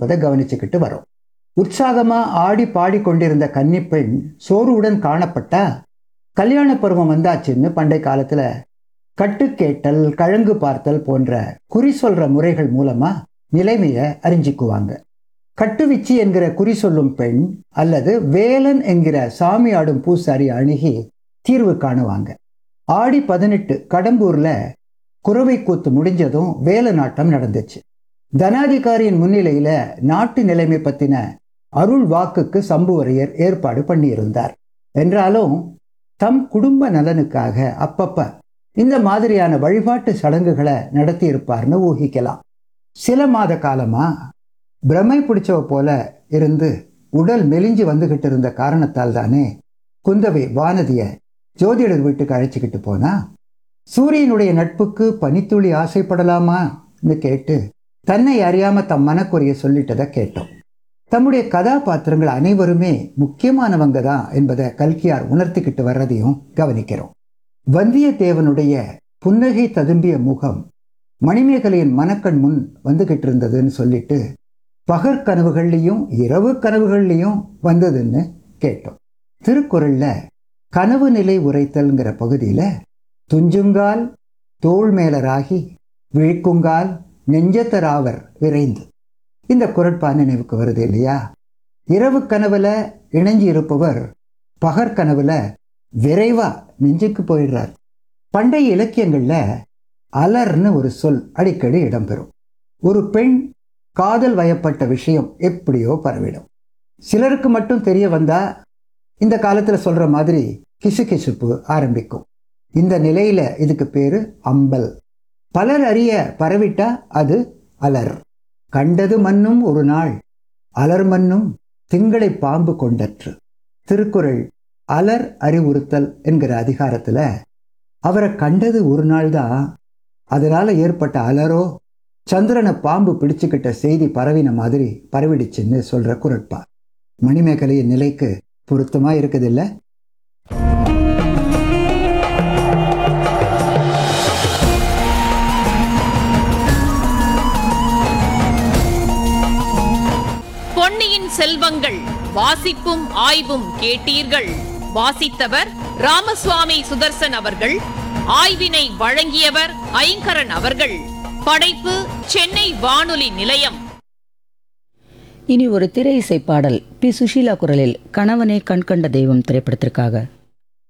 இருப்பதை கவனிச்சுக்கிட்டு வரோம் உற்சாகமா ஆடி பாடி கொண்டிருந்த கன்னிப்பெண் சோர்வுடன் காணப்பட்டா கல்யாண பருவம் வந்தாச்சுன்னு பண்டை காலத்துல கட்டு கேட்டல் கழங்கு பார்த்தல் போன்ற குறி சொல்ற முறைகள் மூலமா நிலைமைய அறிஞ்சிக்குவாங்க கட்டுவிச்சி என்கிற குறி சொல்லும் பெண் அல்லது வேலன் என்கிற சாமி ஆடும் பூசாரி அணுகி தீர்வு காணுவாங்க ஆடி பதினெட்டு கடம்பூர்ல குறவை கூத்து முடிஞ்சதும் வேல நாட்டம் நடந்துச்சு தனாதிகாரியின் முன்னிலையில நாட்டு நிலைமை பத்தின அருள் வாக்குக்கு சம்புவரையர் ஏற்பாடு பண்ணியிருந்தார் என்றாலும் தம் குடும்ப நலனுக்காக அப்பப்ப இந்த மாதிரியான வழிபாட்டு சடங்குகளை நடத்தி இருப்பார்னு ஊகிக்கலாம் சில மாத காலமா பிரமை பிடிச்சவ போல இருந்து உடல் மெலிஞ்சு வந்துகிட்டு இருந்த காரணத்தால் தானே குந்தவை வானதிய ஜோதிடர் வீட்டுக்கு அழைச்சிக்கிட்டு போனா சூரியனுடைய நட்புக்கு பனித்துளி ஆசைப்படலாமான்னு கேட்டு தன்னை அறியாம தம் மனக்குறைய சொல்லிட்டதை கேட்டோம் தம்முடைய கதாபாத்திரங்கள் அனைவருமே முக்கியமானவங்க தான் என்பதை கல்கியார் உணர்த்திக்கிட்டு வர்றதையும் கவனிக்கிறோம் வந்தியத்தேவனுடைய புன்னகை ததும்பிய முகம் மணிமேகலையின் மனக்கண் முன் வந்துகிட்டு இருந்ததுன்னு சொல்லிட்டு பகற்கனவுகள்லையும் இரவு கனவுகள்லையும் வந்ததுன்னு கேட்டோம் திருக்குறள்ல கனவு நிலை உரைத்தல்ங்கிற பகுதியில துஞ்சுங்கால் தோள் மேலராகி விழிக்குங்கால் நெஞ்சத்தராவர் விரைந்து இந்த குரட்பா நினைவுக்கு வருது இல்லையா இரவு கனவுல இணைஞ்சு இருப்பவர் பகற்கனவுல விரைவா நெஞ்சுக்கு போயிடுறார் பண்டைய இலக்கியங்கள்ல அலர்னு ஒரு சொல் அடிக்கடி இடம்பெறும் ஒரு பெண் காதல் வயப்பட்ட விஷயம் எப்படியோ பரவிடும் சிலருக்கு மட்டும் தெரிய வந்தா இந்த காலத்துல சொல்ற மாதிரி கிசுகிசுப்பு ஆரம்பிக்கும் இந்த நிலையில இதுக்கு பேரு அம்பல் பலர் அறிய பரவிட்டா அது அலர் கண்டது மண்ணும் ஒரு நாள் அலர் மண்ணும் திங்களை பாம்பு கொண்டற்று திருக்குறள் அலர் அறிவுறுத்தல் என்கிற அதிகாரத்துல அவரை கண்டது ஒரு நாள் தான் அதனால ஏற்பட்ட அலரோ சந்திரனை பாம்பு பிடிச்சுக்கிட்ட செய்தி பரவின மாதிரி பரவிடுச்சுன்னு சொல்ற குரட்பா மணிமேகலையின் நிலைக்கு பொருத்தமா இருக்குது இல்ல பொன்னியின் செல்வங்கள் வாசிப்பும் ஆய்வும் கேட்டீர்கள் வாசித்தவர் ராமசுவாமி சுதர்சன் அவர்கள் ஆய்வினை வழங்கியவர் ஐங்கரன் அவர்கள் படைப்பு சென்னை வானொலி நிலையம் இனி ஒரு திரை இசை பாடல் பி சுஷீலா குரலில் கணவனே கண்கண்ட தெய்வம் திரைப்படத்திற்காக